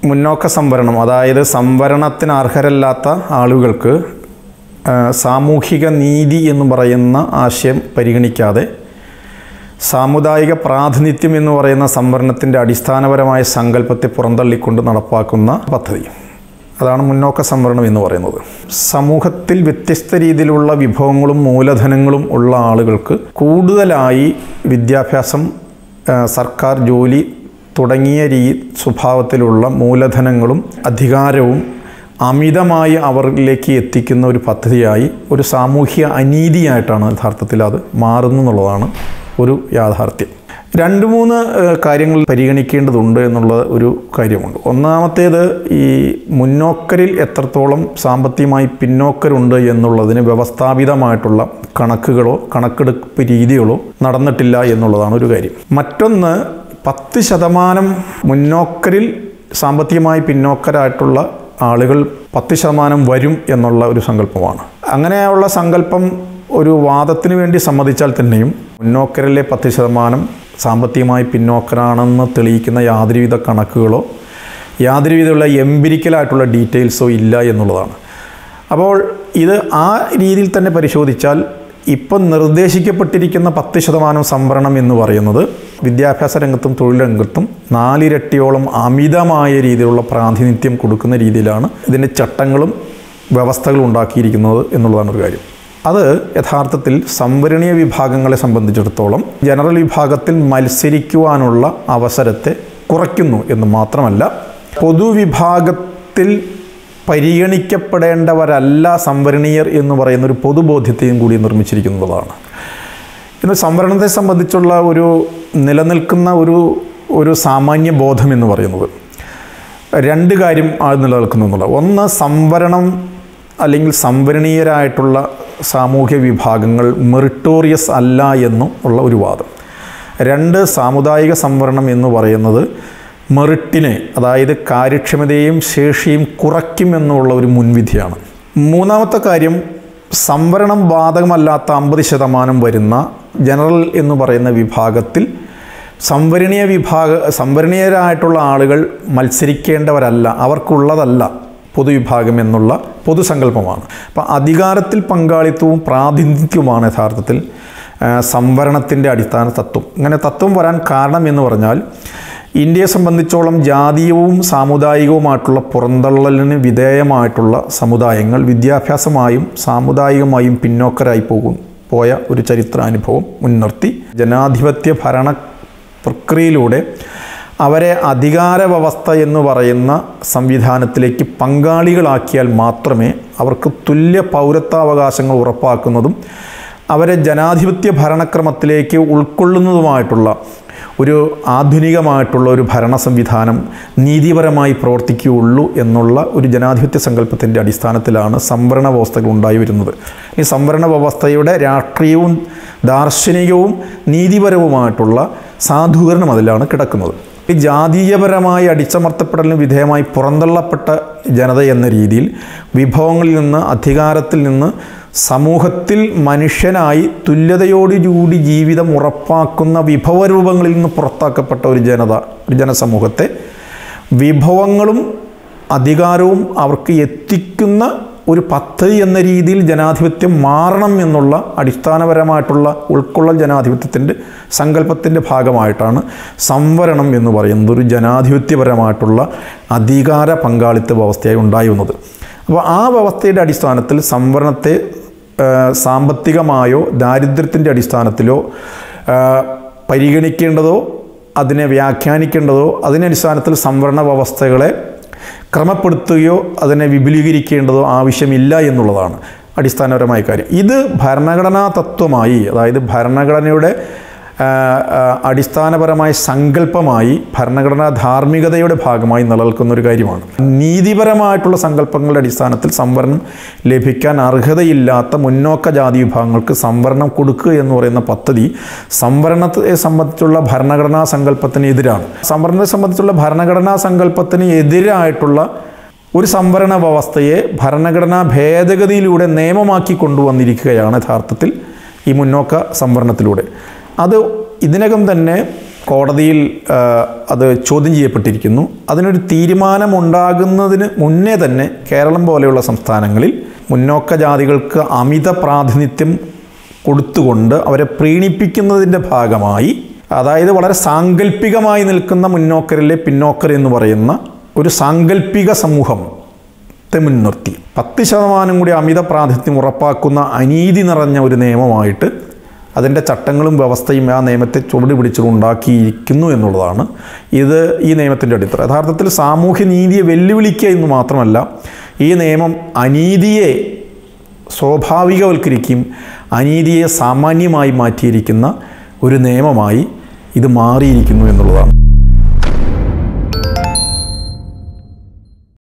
മുന്നോക്ക സംവരണം അതായത് സംവരണത്തിന് അർഹരല്ലാത്ത ആളുകൾക്ക് ആ, സാമൂഹിക നീതി എന്ന് പറയുന്ന ആശയം പരിഗണിക്കാതെ സാമുദായിക പ്രാതിനിധ്യം എന്ന് പറയുന്ന സംവരണത്തിൻ്റെ അടിസ്ഥാനപരമായ സങ്കല്പത്തെ പുറന്തള്ളിക്കൊണ്ട് നടപ്പാക്കുന്ന പദ്ധതി അതാണ് മുന്നോക്ക സംവരണം എന്ന് പറയുന്നത് സമൂഹത്തിൽ വ്യത്യസ്ത രീതിയിലുള്ള വിഭവങ്ങളും മൂലധനങ്ങളും ഉള്ള ആളുകൾക്ക് കൂടുതലായി വിദ്യാഭ്യാസം ആ, സർക്കാർ ജോലി തുടങ്ങിയ രീ സ്വഭാവത്തിലുള്ള മൂലധനങ്ങളും അധികാരവും അമിതമായി അവരിലേക്ക് എത്തിക്കുന്ന ഒരു പദ്ധതിയായി ഒരു സാമൂഹ്യ അനീതിയായിട്ടാണ് യഥാർത്ഥത്തിൽ അത് മാറുന്നു എന്നുള്ളതാണ് ഒരു യാഥാർത്ഥ്യം രണ്ട് മൂന്ന് ഏഹ്, കാര്യങ്ങൾ പരിഗണിക്കേണ്ടതുണ്ട് എന്നുള്ള ഒരു കാര്യമുണ്ട് ഒന്നാമത്തേത് ഈ മുന്നോക്കരിൽ എത്രത്തോളം സാമ്പത്തികമായി പിന്നോക്കരുണ്ട് എന്നുള്ളതിന് വ്യവസ്ഥാപിതമായിട്ടുള്ള കണക്കുകളോ കണക്കെടുപ്പ് രീതികളോ നടന്നിട്ടില്ല എന്നുള്ളതാണ് ഒരു കാര്യം മറ്റൊന്ന് പത്ത് ശതമാനം മുന്നോക്കരിൽ സാമ്പത്തികമായി പിന്നോക്കരായിട്ടുള്ള ആളുകൾ പത്ത് ശതമാനം വരും എന്നുള്ള ഒരു സങ്കല്പമാണ് അങ്ങനെയുള്ള സങ്കല്പം ഒരു വാദത്തിന് വേണ്ടി സമ്മതിച്ചാൽ തന്നെയും മുന്നോക്കരിലെ പത്ത് ശതമാനം സാമ്പത്തികമായി പിന്നോക്കരാണെന്ന് തെളിയിക്കുന്ന യാതൊരുവിധ കണക്കുകളോ യാതൊരുവിധമുള്ള എംപിരിക്കലായിട്ടുള്ള ഡീറ്റെയിൽസോ ഇല്ല എന്നുള്ളതാണ് അപ്പോൾ ഇത് ആ രീതിയിൽ തന്നെ പരിശോധിച്ചാൽ ഇപ്പം നിർദ്ദേശിക്കപ്പെട്ടിരിക്കുന്ന പത്ത് ശതമാനം സംവരണം എന്ന് പറയുന്നത് വിദ്യാഭ്യാസ രംഗത്തും തൊഴിൽ രംഗത്തും നാലിരട്ടിയോളം അമിതമായ രീതിയിലുള്ള പ്രാതിനിധ്യം കൊടുക്കുന്ന രീതിയിലാണ് ഇതിൻ്റെ ചട്ടങ്ങളും വ്യവസ്ഥകളും ഉണ്ടാക്കിയിരിക്കുന്നത് എന്നുള്ളതാണ് ഒരു കാര്യം അത് യഥാർത്ഥത്തിൽ സംവരണീയ വിഭാഗങ്ങളെ സംബന്ധിച്ചിടത്തോളം ജനറൽ വിഭാഗത്തിൽ മത്സരിക്കുവാനുള്ള അവസരത്തെ കുറയ്ക്കുന്നു എന്ന് മാത്രമല്ല പൊതുവിഭാഗത്തിൽ പരിഗണിക്കപ്പെടേണ്ടവരല്ല സംവരണീയർ എന്ന് പറയുന്ന ഒരു പൊതുബോധ്യത്തെയും കൂടി നിർമ്മിച്ചിരിക്കുന്നതാണ് ഇന്ന് സംവരണത്തെ സംബന്ധിച്ചുള്ള ഒരു നിലനിൽക്കുന്ന ഒരു ഒരു സാമാന്യ ബോധം എന്ന് പറയുന്നത് രണ്ട് കാര്യം ആ നിലനിൽക്കുന്നു എന്നുള്ളത് ഒന്ന് സംവരണം അല്ലെങ്കിൽ സംവരണീയരായിട്ടുള്ള സാമൂഹ്യ വിഭാഗങ്ങൾ മെറിട്ടോറിയസ് അല്ല എന്നും ഉള്ള ഒരു വാദം രണ്ട് സാമുദായിക സംവരണം എന്ന് പറയുന്നത് മെറിറ്റിനെ അതായത് കാര്യക്ഷമതയും ശേഷിയും കുറയ്ക്കുമെന്നുള്ള ഒരു മുൻവിധിയാണ് മൂന്നാമത്തെ കാര്യം സംവരണം ബാധകമല്ലാത്ത അമ്പത് ശതമാനം വരുന്ന ജനറൽ എന്ന് പറയുന്ന വിഭാഗത്തിൽ സംവരണീയ വിഭാഗ സംവരണീയരായിട്ടുള്ള ആളുകൾ മത്സരിക്കേണ്ടവരല്ല അവർക്കുള്ളതല്ല പൊതുവിഭാഗം എന്നുള്ള പൊതുസങ്കല്പമാണ് അപ്പം അധികാരത്തിൽ പങ്കാളിത്തവും പ്രാതിനിധ്യവുമാണ് യഥാർത്ഥത്തിൽ ആ, സംവരണത്തിൻ്റെ അടിസ്ഥാന തത്വം ഇങ്ങനെ തത്വം വരാൻ കാരണം എന്ന് പറഞ്ഞാൽ ഇന്ത്യയെ സംബന്ധിച്ചോളം ജാതീയവും സാമുദായികവുമായിട്ടുള്ള പുറന്തള്ളലിന് വിധേയമായിട്ടുള്ള സമുദായങ്ങൾ വിദ്യാഭ്യാസമായും സാമുദായികമായും പിന്നോക്കരായി പോകും പോയ ഒരു ചരിത്രാനുഭവം മുൻനിർത്തി ജനാധിപത്യ ഭരണ പ്രക്രിയയിലൂടെ അവരെ അധികാര വ്യവസ്ഥ എന്ന് പറയുന്ന സംവിധാനത്തിലേക്ക് പങ്കാളികളാക്കിയാൽ മാത്രമേ അവർക്ക് തുല്യ പൗരത്വാവകാശങ്ങൾ ഉറപ്പാക്കുന്നതും അവരെ ജനാധിപത്യ ഭരണക്രമത്തിലേക്ക് ഉൾക്കൊള്ളുന്നതുമായിട്ടുള്ള ഒരു ആധുനികമായിട്ടുള്ള ഒരു ഭരണ സംവിധാനം നീതിപരമായി പ്രവർത്തിക്കുകയുള്ളൂ എന്നുള്ള ഒരു ജനാധിപത്യ സങ്കല്പത്തിൻ്റെ അടിസ്ഥാനത്തിലാണ് സംവരണ വ്യവസ്ഥകൾ ഉണ്ടായി വരുന്നത് ഈ സംവരണ വ്യവസ്ഥയുടെ രാഷ്ട്രീയവും ദാർശനികവും നീതിപരവുമായിട്ടുള്ള സാധൂകരണം അതിലാണ് കിടക്കുന്നത് ഈ ജാതീയപരമായി അടിച്ചമർത്തപ്പെടലിന് വിധേയമായി പുറന്തള്ളപ്പെട്ട ജനത എന്ന രീതിയിൽ വിഭവങ്ങളിൽ നിന്ന് അധികാരത്തിൽ നിന്ന് സമൂഹത്തിൽ മനുഷ്യനായി തുല്യതയോടുകൂടി ജീവിതം ഉറപ്പാക്കുന്ന വിഭവരൂപങ്ങളിൽ നിന്ന് പുറത്താക്കപ്പെട്ട ഒരു ജനത ഒരു ജനസമൂഹത്തെ വിഭവങ്ങളും അധികാരവും അവർക്ക് എത്തിക്കുന്ന ഒരു പദ്ധതി എന്ന രീതിയിൽ ജനാധിപത്യം മാറണം എന്നുള്ള അടിസ്ഥാനപരമായിട്ടുള്ള ഉൾക്കൊള്ളൽ ജനാധിപത്യത്തിൻ്റെ സങ്കല്പത്തിൻ്റെ ഭാഗമായിട്ടാണ് സംവരണം എന്ന് പറയുന്നത് ഒരു ജനാധിപത്യപരമായിട്ടുള്ള അധികാര പങ്കാളിത്ത വ്യവസ്ഥയായി ഉണ്ടായി വന്നത് അപ്പോൾ ആ വ്യവസ്ഥയുടെ അടിസ്ഥാനത്തിൽ സംവരണത്തെ ആ, സാമ്പത്തികമായോ ദാരിദ്ര്യത്തിൻ്റെ അടിസ്ഥാനത്തിലോ ആ, പരിഗണിക്കേണ്ടതോ അതിനെ വ്യാഖ്യാനിക്കേണ്ടതോ അതിനടിസ്ഥാനത്തിൽ സംവരണ വ്യവസ്ഥകളെ ക്രമപ്പെടുത്തുകയോ അതിനെ വിപുലീകരിക്കേണ്ടതോ ആവശ്യമില്ല എന്നുള്ളതാണ് അടിസ്ഥാനപരമായ കാര്യം ഇത് ഭരണഘടനാ തത്വമായി അതായത് ഭരണഘടനയുടെ ആ, ആ, അടിസ്ഥാനപരമായ സങ്കല്പമായി ഭരണഘടനാ ധാർമ്മികതയുടെ ഭാഗമായി നിലനിൽക്കുന്ന ഒരു കാര്യമാണ് നീതിപരമായിട്ടുള്ള സങ്കല്പങ്ങളുടെ അടിസ്ഥാനത്തിൽ സംവരണം ലഭിക്കാൻ അർഹതയില്ലാത്ത മുന്നോക്ക ജാതി വിഭാഗങ്ങൾക്ക് സംവരണം കൊടുക്കുക എന്ന് പറയുന്ന പദ്ധതി സംവരണത്തെ സംബന്ധിച്ചുള്ള ഭരണഘടനാ സങ്കല്പത്തിന് എതിരാണ് സംവരണത്തെ സംബന്ധിച്ചുള്ള ഭരണഘടനാ സങ്കല്പത്തിന് എതിരായിട്ടുള്ള ഒരു സംവരണ വ്യവസ്ഥയെ ഭരണഘടനാ ഭേദഗതിയിലൂടെ നിയമമാക്കി കൊണ്ടുവന്നിരിക്കുകയാണ് യഥാർത്ഥത്തിൽ ഈ മുന്നോക്ക സംവരണത്തിലൂടെ അത് ഇതിനകം തന്നെ കോടതിയിൽ ആ, അത് ചോദ്യം ചെയ്യപ്പെട്ടിരിക്കുന്നു അതിനൊരു തീരുമാനമുണ്ടാകുന്നതിന് മുന്നേ തന്നെ കേരളം പോലെയുള്ള സംസ്ഥാനങ്ങളിൽ മുന്നോക്ക ജാതികൾക്ക് അമിത പ്രാതിനിധ്യം കൊടുത്തുകൊണ്ട് അവരെ പ്രീണിപ്പിക്കുന്നതിൻ്റെ ഭാഗമായി അതായത് വളരെ സാങ്കല്പികമായി നിൽക്കുന്ന മുന്നോക്കരിലെ പിന്നോക്കർ എന്ന് പറയുന്ന ഒരു സാങ്കല്പിക സമൂഹം ത്തെ മുൻനിർത്തി പത്ത് ശതമാനം കൂടി അമിത പ്രാതിനിധ്യം ഉറപ്പാക്കുന്ന അനീതി നിറഞ്ഞ ഒരു നിയമമായിട്ട് അതിൻ്റെ ചട്ടങ്ങളും വ്യവസ്ഥയും ആ നിയമത്തെ ചുവട് പിടിച്ചുണ്ടാക്കിയിരിക്കുന്നു എന്നുള്ളതാണ് ഇത് ഈ നിയമത്തിൻ്റെ അടിത്തറ യഥാർത്ഥത്തിൽ സാമൂഹ്യ നീതിയെ വെല്ലുവിളിക്കുക എന്ന് മാത്രമല്ല ഈ നിയമം അനീതിയെ സ്വാഭാവികവൽക്കരിക്കുകയും അനീതിയെ സാമാന്യമായി മാറ്റിയിരിക്കുന്ന ഒരു നിയമമായി ഇത് മാറിയിരിക്കുന്നു എന്നുള്ളതാണ്